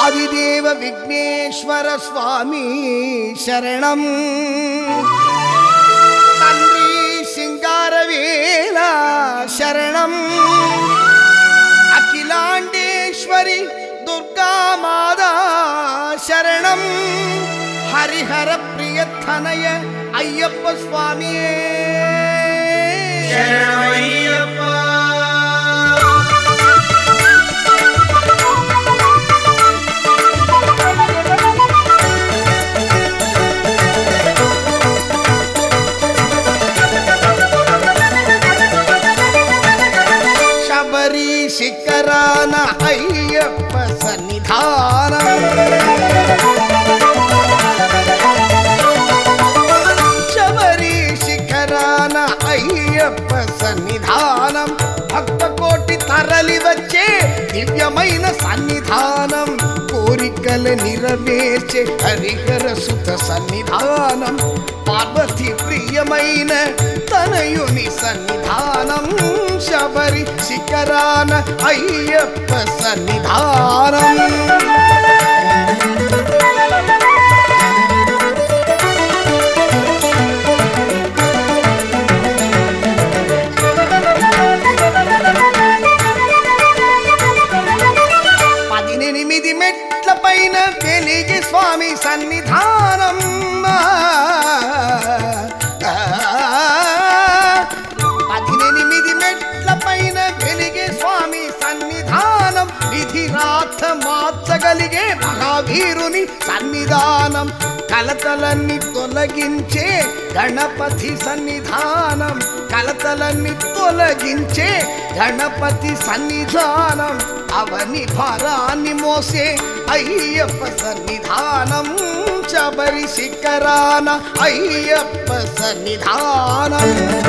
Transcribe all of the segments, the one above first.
ఆదిదేవ విఘ్నేశ్వర స్వామి శరణం తండ్రి సింగారవేల శరణం అఖిలాండేశ్వరి దుర్గామాదా శరణం హరిహర ప్రియతనయ అయ్యప్ప స్వామియే శబరి శిఖరాన అయ్యప్ప సన్నిధానం శబరి శిఖరాన అయ్యప్ప సన్నిధానం భక్త కోటి తరలి వచ్చే దివ్యమైన సన్నిధానం కోరికలు నెరవేర్చే హరిహర సుత సన్నిధానం పార్వతి ప్రియమైన తనయుని సన్నిధానం శబరి శిఖరాన అయ్యప్ప సన్నిధానం పదినెనిమిది మెట్ల పైన వెలిగి స్వామి సన్నిధానం పదినెనిమిది మెట్ల పైన వెలిగే స్వామి సన్నిధానం విధి రాత మార్చగలిగే మహావీరుని సన్నిధానం కలతలన్నీ తొలగించే గణపతి సన్నిధానం కలతలన్నీ తొలగించే గణపతి సన్నిధానం అవని భారాన్ని మోసే అయ్యప్ప సన్నిధానం శబరి శిఖరాన అయ్యప్ప సన్నిధానం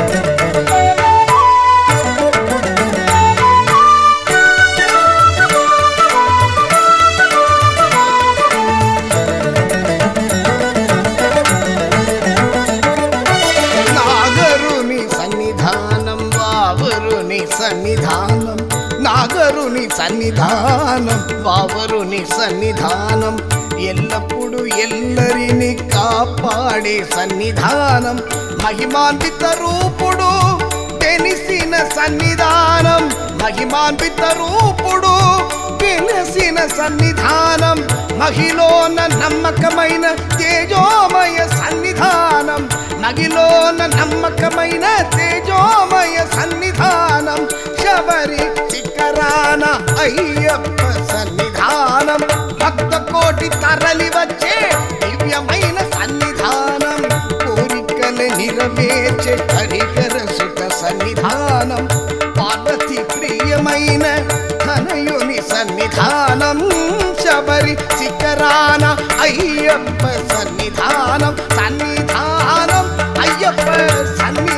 నాగరుని సన్నిధానం వావరుని సన్నిధానం నాగరుని సన్నిధానం వావరుని సన్నిధానం ఎల్లప్పుడూ ఎల్లరిని కాపాడే సన్నిధానం మహిమాన్విత రూపుడు తెలిసిన సన్నిధానం మహిమాన్విత రూపుడు తెలిసిన సన్నిధానం మహిలోన నమ్మకమైన తేజోమయ సన్నిధానం మగిలోన నమ్మకమైన తేజోమయ సన్నిధానం శబరి శిఖరాన అయ్యప్ప సన్నిధానం భక్త కోటి తరలి వచ్చే దివ్యమైన సన్నిధానం కోరికలు నెరవేర్చే హరిహర సుత సన్నిధానం పార్వతి ప్రియమైన ధనయుని సన్నిధానం శబరి శిఖరాన అయ్యప్ప సన్నిధానం సన్నిధానం అయ్యప్ప సన్నిధానం